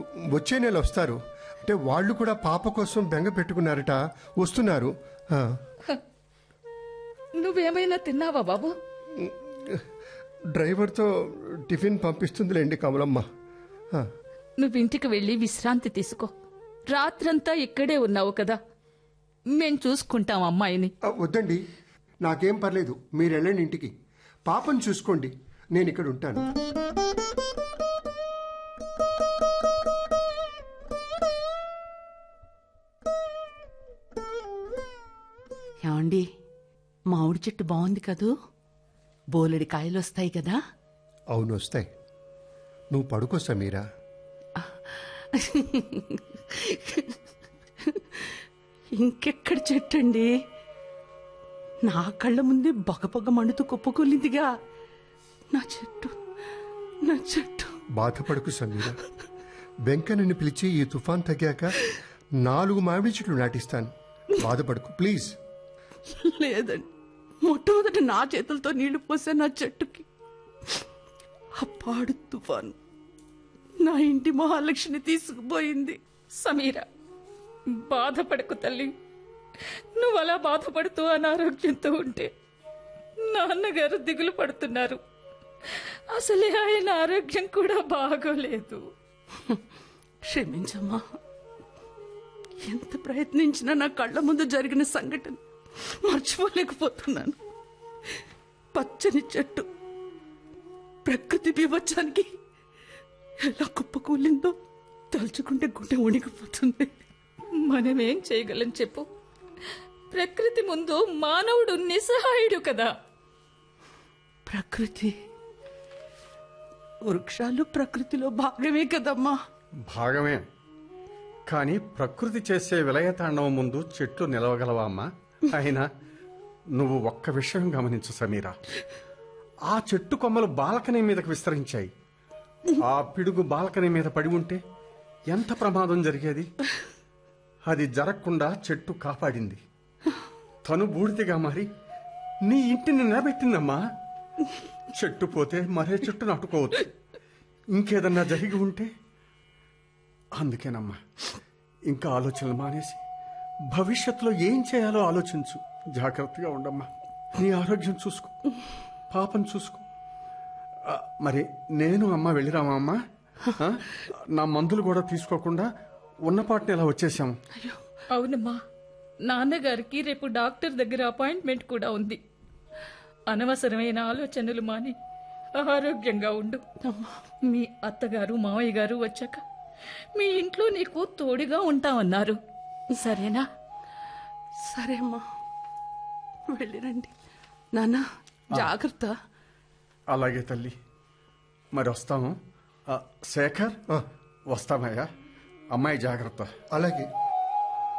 వచ్చే నెల వస్తారు అంటే వాళ్ళు కూడా పాప కోసం బెంగ పెట్టుకున్నారట వస్తున్నారు ఆ, నువ్వేమైనా తిన్నావా బాబు డ్రైవర్తో టిఫిన్ పంపిస్తుందిలేండి కమలమ్మ ఆ, నువ్వు ఇంటికి వెళ్ళి విశ్రాంతి తీసుకో రాత్రంతా ఇక్కడే ఉన్నావు కదా మేం చూసుకుంటాం అమ్మాయిని ఆ, వద్దండి నాకేం పర్లేదు మీరు వెళ్ళండి ఇంటికి పాపను చూసుకోండి నేను ఇక్కడ ఉంటాను ఏమండి మామిడి చెట్టు బాగుంది కదూ బోలెడి కాయలు వస్తాయి కదా అవును వస్తాయి నువ్వు పడుకో సమీరా ఇంకెక్కడ చెట్టు అండి నా కళ్ళ ముందే బగబగ మండుతూ కుప్పకూలిందిగా నా చెట్టు నా చెట్టు బాధపడకు సమీరా వెంకన్నని పిలిచి ఈ తుఫాన్ తగ్గాక నాలుగు మామిడి చెట్లు నాటిస్తాను బాధపడకు ప్లీజ్ లేదండి మొట్టమొదట నా చేతులతో నీళ్లు పోసా నా చెట్టుకి ఆ పాడు తుఫాను నా ఇంటి మహాలక్ష్మిని తీసుకుపోయింది సమీరా బాధపడకు తల్లి నువ్వు అలా బాధపడుతూ అనారోగ్యంతో ఉంటే నాన్నగారు దిగులు పడుతున్నారు అసలే ఆయన ఆరోగ్యం కూడా బాగోలేదు క్షమించమ్మా ఎంత ప్రయత్నించినా నా కళ్ళ ముందు జరిగిన సంఘటన మర్చిపోలేకపోతున్నాను పచ్చని చెట్టు ప్రకృతి బీభత్సానికి ఎలా కుప్పకూలిందో తలుచుకుంటే గుండె వణికిపోతుంది మనమేం చేయగలం చెప్పు ప్రకృతి ముందు మానవుడు నిస్సహాయుడు కదా ప్రకృతి వృక్షాలు ప్రకృతిలో భాగమే కదమ్మా భాగమే కానీ ప్రకృతి చేసే విలయతాండవం ముందు చెట్లు నిలవగలవా అమ్మా అయినా నువ్వు ఒక్క విషయం గమనించు సమీరా ఆ చెట్టు కొమ్మలు బాల్కనీ మీదకు విస్తరించాయి ఆ పిడుగు బాల్కనీ మీద పడి ఉంటే ఎంత ప్రమాదం జరిగేది అది జరగకుండా చెట్టు కాపాడింది తను బూడిదగా మారి నీ ఇంటిని నిలబెట్టిందమ్మా చెట్టు పోతే మరే చెట్టు నాటుకోవచ్చు ఇంకేదన్నా జరిగి ఉంటే అందుకేనమ్మా ఇంకా ఆలోచనలు మానేసి భవిష్యత్తులో ఏం చేయాలో ఆలోచించు జాగ్రత్తగా ఉండమ్మా నీ ఆరోగ్యం చూసుకో పాపం చూసుకో ఆ, మరి నేను అమ్మ వెళ్ళిరామా అమ్మా ఆ? నా మందులు కూడా తీసుకోకుండా ఉన్నపాటిని ఇలా వచ్చేసాము అవునమ్మా నాన్నగారికి రేపు డాక్టర్ దగ్గర అపాయింట్మెంట్ కూడా ఉంది అనవసరమైన ఆలోచనలు మాని ఆరోగ్యంగా ఉండు మీ అత్తగారు మావయ్య గారు వచ్చాక మీ ఇంట్లో నీకు తోడుగా ఉంటామన్నారు సరేనా సరే అమ్మా వెళ్ళిరండి నాన్న జాగ్రత్త అలాగే తల్లి మరి వస్తాము ఆ, శేఖర్ ఆ. వస్తామయ్యా అమ్మాయి జాగ్రత్త అలాగే